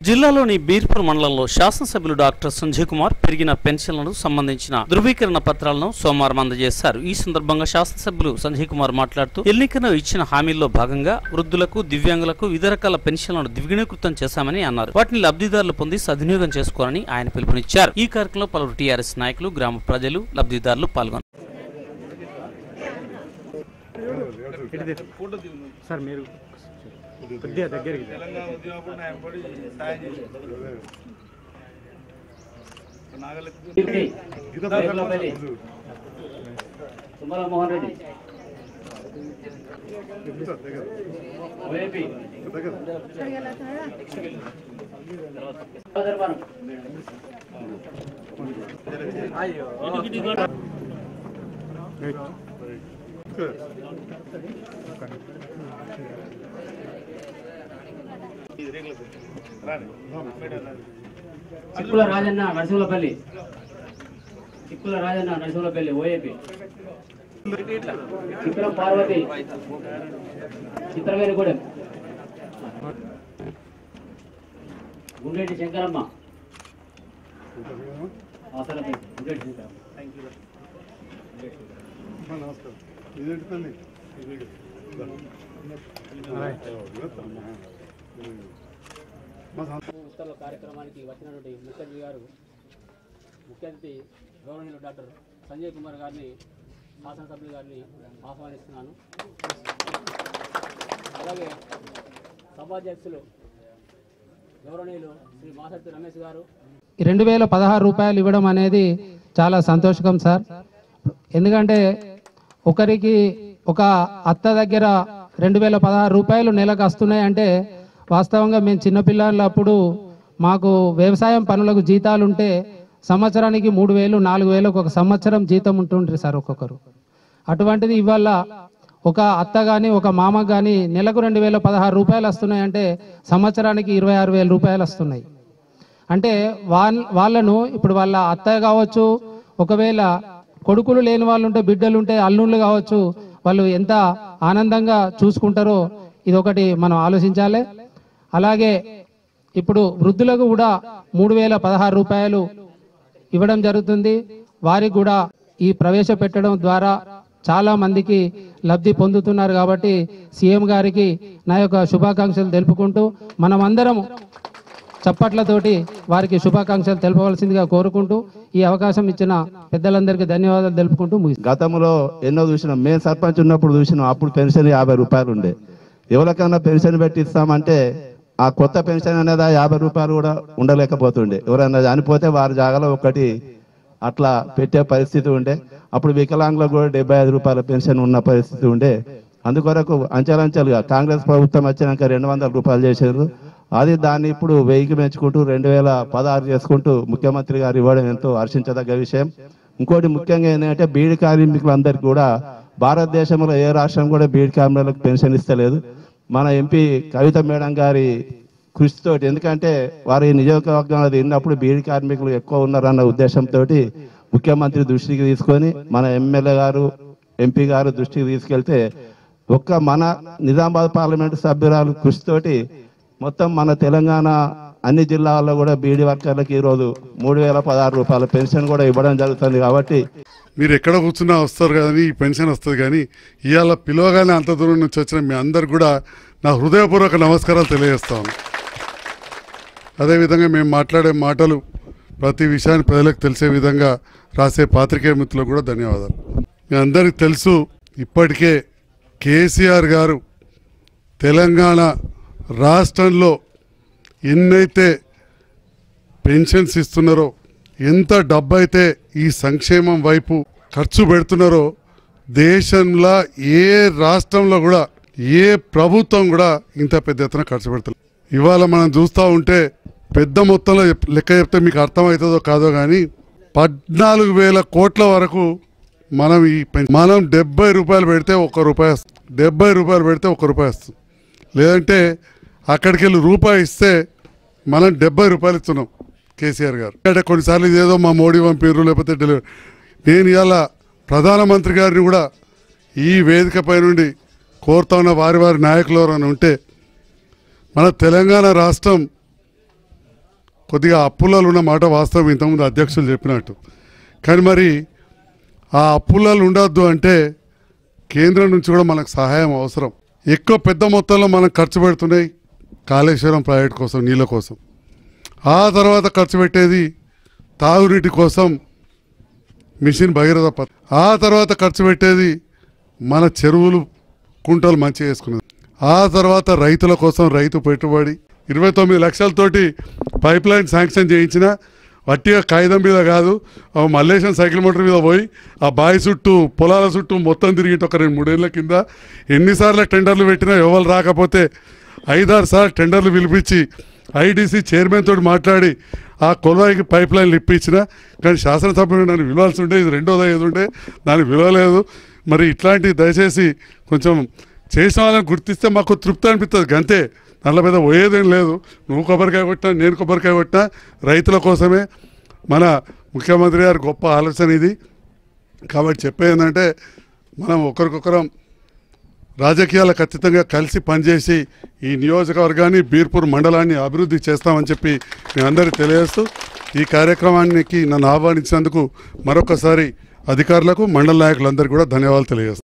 జిల్లాలోని బీర్పూర్ మండలంలో శాసనసభ్యులు డాక్టర్ సంజయ్ కుమార్ పెరిగిన పెన్షన్లను సంబంధించిన ధృవీకరణ పత్రాలను సోమవారం అందజేశారు ఈ సందర్భంగా శాసనసభ్యులు సంజయ్ కుమార్ మాట్లాడుతూ ఎన్నికను ఇచ్చిన హామీల్లో భాగంగా వృద్ధులకు దివ్యాంగులకు వివిధ రకాల పెన్షన్లను ద్విగుణీకృతం చేశామని అన్నారు వాటిని లబ్ధిదారులు పొంది సద్వినియోగం చేసుకోవాలని ఆయన పిలుపునిచ్చారు ఈ కార్యక్రమంలో పలువురు టీఆర్ఎస్ నాయకులు గ్రామ ప్రజలు లబ్ధిదారులు పాల్గొన్నారు సార్ మీరు కొద్దిగా దగ్గరికి తెలంగాణ ఉద్యమప్పుడు నా ఎంబడి సాయం చేశారు నాగలక్ష్మి తుమ్మల మోహన్ రెడ్డి ఓఏపీ సోదరవనం. చిక్కుల రాజన్న నరసింహపల్లి చిక్కుల రాజన్న నరసింహపల్లి ఓఏపీ చిత్రం పార్వతి చిత్రవేణిగూడెం గుండెటి శంకరమ్మ ఆసనపై గుండెటి శంకరమ్మ నమస్కారం ఇదేంటి తల్లి మా సం- ఉత్తర్వుల కార్యక్రమానికి వచ్చినటువంటి ముఖ్య అతిథి గారు ముఖ్య అతిథి గౌరవనీయులు డాక్టర్ సంజయ్ కుమార్ గారిని శాసనసభ్యులు గారిని ఆహ్వానిస్తున్నాను అలాగే సభాధ్యక్షులు గౌరవనీయులు శ్రీ మాసత్తి రమేష్ గారు రెండు వేల పదహారు రూపాయలు ఇవ్వడం అనేది చాలా సంతోషకం సార్ ఎందుకంటే ఒకరికి ఒక అత్త దగ్గర రెండు వేల పదహారు రూపాయలు నెలకు వస్తున్నాయి అంటే వాస్తవంగా మేము చిన్నపిల్లలప్పుడు మాకు వ్యవసాయం పనులకు జీతాలు ఉంటే సంవత్సరానికి మూడు వేలు నాలుగు వేలకు ఒక సంవత్సరం జీతం ఉంటుండ్రి సార్ ఒక్కొక్కరు అటువంటిది ఇవాళ ఒక అత్త కానీ ఒక మామ కానీ నెలకు రెండు వేల పదహారు రూపాయలు వస్తున్నాయంటే సంవత్సరానికి ఇరవై ఆరు వేల రూపాయలు వస్తున్నాయి అంటే వాళ్ళ వాళ్ళను ఇప్పుడు వాళ్ళ అత్త కావచ్చు ఒకవేళ కొడుకులు లేని వాళ్ళు ఉంటే బిడ్డలు ఉంటే అల్లుళ్ళు కావచ్చు వాళ్ళు ఎంత ఆనందంగా చూసుకుంటారో ఇది ఒకటి మనం ఆలోచించాలి అలాగే ఇప్పుడు వృద్ధులకు కూడా మూడు వేల పదహారు రూపాయలు ఇవ్వడం జరుగుతుంది వారికి కూడా ఈ ప్రవేశపెట్టడం ద్వారా చాలా మందికి లబ్ధి పొందుతున్నారు కాబట్టి సీఎం గారికి నా యొక్క శుభాకాంక్షలు తెలుపుకుంటూ మనమందరం చప్పట్లతోటి వారికి శుభాకాంక్షలు తెలపవలసిందిగా కోరుకుంటూ ఈ అవకాశం ఇచ్చిన పెద్దలందరికీ ధన్యవాదాలు తెలుపుకుంటూ ముగి గతంలో ఎన్నో చూసినాం మేము సర్పంచ్ ఉన్నప్పుడు చూసినాం అప్పుడు పెన్షన్ యాభై రూపాయలు ఉండే ఎవరికైనా పెన్షన్ పెట్టి ఇస్తామంటే ఆ కొత్త పెన్షన్ అనేది ఆ యాభై రూపాయలు కూడా ఉండలేకపోతుండే ఎవరైనా చనిపోతే వారి జాగాలో ఒకటి అట్లా పెట్టే పరిస్థితి ఉండే అప్పుడు వికలాంగులకు కూడా డెబ్బై ఐదు రూపాయల పెన్షన్ ఉన్న పరిస్థితి ఉండే అందుకొరకు అంచెలంచెలుగా కాంగ్రెస్ ప్రభుత్వం వచ్చినాక రెండు వందల రూపాయలు చేశారు అది దాన్ని ఇప్పుడు వెయ్యికి పెంచుకుంటూ రెండు వేల పదహారు చేసుకుంటూ ముఖ్యమంత్రి గారు ఇవ్వడం ఎంతో హర్షించదగ్గ విషయం ఇంకోటి ముఖ్యంగా ఏంటంటే బీడి కార్మికులందరికీ కూడా భారతదేశంలో ఏ రాష్ట్రం కూడా బీడి కార్మికులకు పెన్షన్ ఇస్తలేదు మన ఎంపీ కవిత మేడం గారి కృషితోటి ఎందుకంటే వారి నియోజకవర్గంలో తిన్నప్పుడు బీడి కార్మికులు ఎక్కువ ఉన్నారన్న ఉద్దేశంతో ముఖ్యమంత్రి దృష్టికి తీసుకొని మన ఎమ్మెల్యే గారు ఎంపీ గారు దృష్టికి తీసుకెళ్తే ఒక్క మన నిజామాబాద్ పార్లమెంటు సభ్యురాలు కృషితోటి మొత్తం మన తెలంగాణ అన్ని జిల్లాల్లో కూడా బీడీ వర్కర్లకు ఈరోజు మూడు వేల పదహారు రూపాయల పెన్షన్ కూడా ఇవ్వడం జరుగుతుంది కాబట్టి మీరు ఎక్కడ కూర్చున్నా వస్తారు కానీ ఈ పెన్షన్ వస్తుంది కానీ ఇవాళ పిలవగానే అంత దూరం నుంచి వచ్చిన మీ అందరు కూడా నా హృదయపూర్వక నమస్కారాలు తెలియజేస్తాను అదేవిధంగా మేము మాట్లాడే మాటలు ప్రతి విషయాన్ని ప్రజలకు తెలిసే విధంగా రాసే పాత్రికేయ మిత్రులకు కూడా ధన్యవాదాలు మీ అందరికి తెలుసు ఇప్పటికే కేసీఆర్ గారు తెలంగాణ రాష్ట్రంలో ఎన్నైతే పెన్షన్స్ ఇస్తున్నారో ఎంత డబ్బు అయితే ఈ సంక్షేమం వైపు ఖర్చు పెడుతున్నారో దేశంలో ఏ రాష్ట్రంలో కూడా ఏ ప్రభుత్వం కూడా ఇంత పెద్ద ఎత్తున ఖర్చు పెడతలేదు ఇవాళ మనం చూస్తూ ఉంటే పెద్ద మొత్తంలో చెప్- లెక్క చెప్తే మీకు అర్థమవుతుందో కాదో కానీ పద్నాలుగు వేల కోట్ల వరకు మనం ఈ పెన్- మనం డెబ్బై రూపాయలు పెడితే ఒక్క రూపాయి వస్తుంది డెబ్బై రూపాయలు పెడితే ఒక్క రూపాయి వస్తుంది లేదంటే అక్కడికి వెళ్ళి రూపాయి ఇస్తే మనం డెబ్బై రూపాయలు ఇస్తున్నాం కేసీఆర్ గారు అంటే కొన్నిసార్లు ఇదేదో మా మోడీ పంపిర్రు లేకపోతే డెలివరీ నేను ఇవాళ ప్రధానమంత్రి గారిని కూడా ఈ వేదికపై నుండి కోరుతా ఉన్న వారి వారి నాయకులు ఎవరైనా ఉంటే మన తెలంగాణ రాష్ట్రం కొద్దిగా అప్పులలో ఉన్న మాట వాస్తవం ఇంతకుముందు అధ్యక్షులు చెప్పినట్టు కానీ మరి ఆ అప్పులలో ఉండొద్దు అంటే కేంద్రం నుంచి కూడా మనకు సహాయం అవసరం ఎక్కువ పెద్ద మొత్తంలో మనం ఖర్చు పెడుతున్నాయి కాళేశ్వరం ప్రాజెక్ట్ కోసం నీళ్ళ కోసం ఆ తర్వాత ఖర్చు పెట్టేది తాగునీటి కోసం మిషన్ భగీరథ పథ ఆ తర్వాత ఖర్చు పెట్టేది మన చెరువులు కుంటలు మంచిగా వేసుకున్నది ఆ తర్వాత రైతుల కోసం రైతు పెట్టుబడి ఇరవై తొమ్మిది లక్షలతోటి పైప్ లైన్ శాంక్షన్ చేయించిన వట్టిగా కాగితం మీద కాదు ఆ మల్లేశం సైకిల్ మోటార్ మీద పోయి ఆ బావి చుట్టూ పొలాల చుట్టూ మొత్తం తిరిగి ఒక రెండు మూడేళ్ల కింద ఎన్నిసార్లు టెండర్లు పెట్టినా ఎవరు రాకపోతే ఐదారు సార్లు టెండర్లు పిలిపించి ఐడీసీ చైర్మన్ తోటి మాట్లాడి ఆ కొలవాయికి పైప్ లైన్లు ఇప్పించిన కానీ శాసనసభ్యుడు నన్ను విలువాల్సి ఉండే ఇది రెండోది ఏది ఉండే దాన్ని విలువలేదు మరి ఇట్లాంటి దయచేసి కొంచెం చేసిన వాళ్ళని గుర్తిస్తే మాకు తృప్తి అనిపిస్తుంది గంతే దానిలో మీద పోయేదేం లేదు నువ్వు కొబ్బరికాయ కొట్టినా నేను కొబ్బరికాయ కొట్టినా రైతుల కోసమే మన ముఖ్యమంత్రి గారి గొప్ప ఆలోచన ఇది కాబట్టి చెప్పేది ఏంటంటే మనం ఒకరికొకరం రాజకీయాలు ఖచ్చితంగా కలిసి పనిచేసి ఈ నియోజకవర్గాన్ని బీర్పూర్ మండలాన్ని అభివృద్ధి చేస్తామని చెప్పి మీ అందరికీ తెలియజేస్తూ ఈ కార్యక్రమానికి నన్ను ఆహ్వానించినందుకు మరొకసారి అధికారులకు మండల నాయకులందరికీ కూడా ధన్యవాదాలు తెలియజేస్తాను